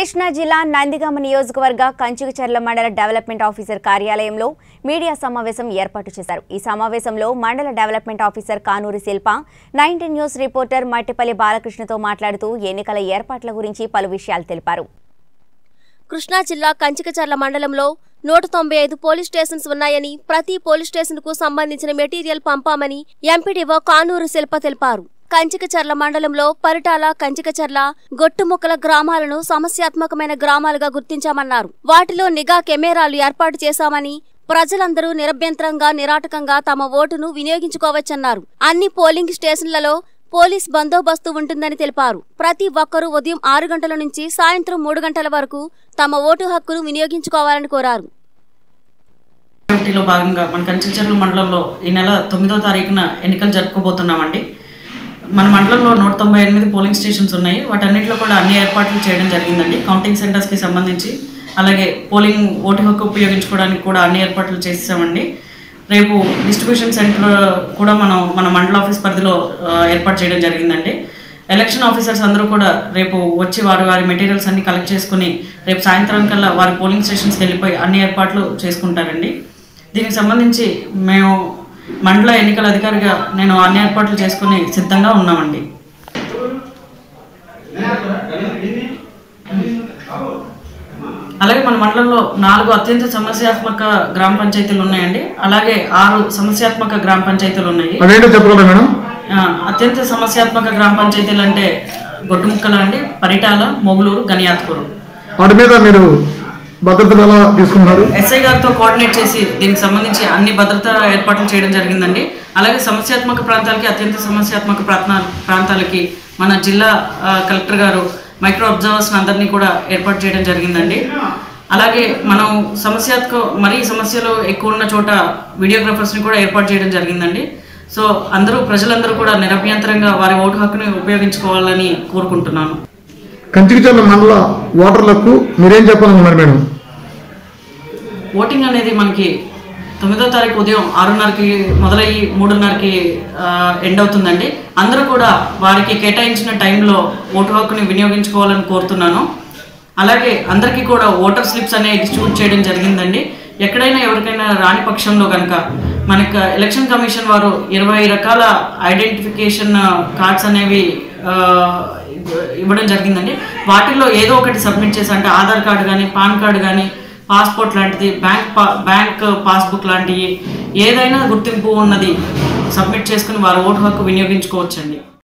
కృష్ణా జిల్లా నందిగామ నియోజకవర్గ కంచుకచర్ల మండల డెవలప్మెంట్ ఆఫీసర్ కార్యాలయంలో మీడియా సమావేశం ఏర్పాటు చేశారు ఈ సమావేశంలో మండల development officer Kanuri Shilpa nineteen news reporter Mattipalli బాలకృష్ణతో మాట్లాడుతూ ఎన్నికల ఏర్పాట్ల గురించి పలు విషయాలు తెలిపారు కృష్ణా జిల్లా కంచికచర్ల మండలంలో నూట తొంభై ఐదు పోలీస్ స్టేషన్స్ ఉన్నాయని ప్రతి పోలీస్ స్టేషన్ కు సంబంధించిన మెటీరియల్ పంపామని ఎంపీడీఓ కానూరు శిల్ప తెలిపారు కంచికచర్ల మండలంలో పరిటాల కంచికచర్ల గొట్టుముక్కల గ్రామాలను సమస్యాత్మకమైన గ్రామాలుగా గుర్తించామన్నారు వాటిలో నిఘా కెమెరాలు ఏర్పాటు చేశామని ప్రజలందరూ నిరభ్యంతరంగా నిరాటకంగా తమ ఓటును వినియోగించుకోవచ్చన్నారు అన్ని పోలింగ్ స్టేషన్లలో పోలీస్ బందోబస్తు ఉంటుందని తెలిపారు ప్రతి ఒక్కరూ ఉదయం ఆరు గంటల నుంచి సాయంత్రం మూడు గంటల వరకు తమ ఓటు హక్కును వినియోగించుకోవాలని కోరారు కమిటీలో భాగంగా మన కంచిచర్ల మండలంలో ఈ నెల తొమ్మిదో తారీఖున ఎన్నికలు జరుపుకోబోతున్నామండి మన మండలంలో నూట తొంభై ఎనిమిది పోలింగ్ స్టేషన్స్ ఉన్నాయి వాటన్నిటిలో కూడా అన్ని ఏర్పాట్లు చేయడం జరిగిందండి కౌంటింగ్ సెంటర్స్కి సంబంధించి అలాగే పోలింగ్ ఓటు హక్కు ఉపయోగించుకోవడానికి కూడా అన్ని ఏర్పాట్లు చేసామండి రేపు డిస్ట్రిబ్యూషన్ సెంటర్ కూడా మనం మన మండల ఆఫీస్ పరిధిలో ఆ, ఏర్పాటు చేయడం జరిగిందండి ఎలక్షన్ ఆఫీసర్స్ అందరూ కూడా రేపు వచ్చి వారి వారి మెటీరియల్స్ అన్ని కలెక్ట్ చేసుకుని రేపు సాయంత్రం కల్లా వారి పోలింగ్ స్టేషన్స్కి వెళ్ళిపోయి అన్ని ఏర్పాట్లు చేసుకుంటారండి దీనికి సంబంధించి మేము మండల ఎన్నికల అధికారిగా నేను అన్ని ఏర్పాట్లు చేసుకుని సిద్ధంగా ఉన్నామండి అలాగే మన మండలంలో నాలుగు అత్యంత సమస్యాత్మక గ్రామ పంచాయతీలు ఉన్నాయండి అలాగే ఆరు సమస్యాత్మక గ్రామ పంచాయతీలు ఉన్నాయి అదేంటో చెప్పగలరా మేడం ఆ, అత్యంత సమస్యాత్మక గ్రామ పంచాయతీలు అంటే గొట్టుముక్కలు అండి పరిటాల మొగులూరు గనియాత్పురం వాటి మీద మీరు భద్రతలు ఎలా తీసుకున్నారు ఎస్ఐ గారితో కోఆర్డినేట్ చేసి దీనికి సంబంధించి అన్ని భద్రతా ఏర్పాట్లు చేయడం జరిగిందండి అలాగే సమస్యాత్మక ప్రాంతాలకి అత్యంత సమస్యాత్మక ప్రాంత ప్రాంతాలకి మన జిల్లా ఆ, కలెక్టర్ గారు మైక్రో అబ్జర్వర్స్ అందరినీ కూడా ఏర్పాటు చేయడం జరిగిందండి అలాగే మనం సమస్యాత్మక మరీ సమస్యలు ఎక్కువ ఉన్న చోట వీడియోగ్రాఫర్స్ని కూడా ఏర్పాటు చేయడం జరిగిందండి సో అందరూ ప్రజలందరూ కూడా నిరభ్యంతరంగా వారి ఓటు హక్కుని ఉపయోగించుకోవాలని కోరుకుంటున్నాను కంచికిచర్ల మండల ఓటర్లకు మీరేం చెప్పాలనుకున్నారు మేడం ఓటింగ్ అనేది మనకి తొమ్మిదో తారీఖు ఉదయం ఆరున్నరకి మొదలయ్యి మూడున్నరకి ఆ, ఎండ్ అవుతుందండి అందరూ కూడా వారికి కేటాయించిన టైంలో ఓటు హక్కుని వినియోగించుకోవాలని కోరుతున్నాను అలాగే అందరికీ కూడా ఓటర్ స్లిప్స్ అనేవి డిస్ట్రిబ్యూట్ చేయడం జరిగిందండి ఎక్కడైనా ఎవరికైనా రాని పక్షంలో కనుక మనకు ఎలక్షన్ కమిషన్ వారు ఇరవై రకాల ఐడెంటిఫికేషన్ కార్డ్స్ అనేవి ఆ, ఇవ్వడం జరిగిందండి వాటిల్లో ఏదో ఒకటి సబ్మిట్ చేసి అంటే ఆధార్ కార్డు కానీ పాన్ కార్డు కానీ పాస్పోర్ట్ లాంటిది బ్యాంక్ పా బ్యాంక్ పాస్బుక్ లాంటివి ఏదైనా గుర్తింపు ఉన్నది సబ్మిట్ చేసుకుని వారి ఓటు హక్కు వినియోగించుకోవచ్చండి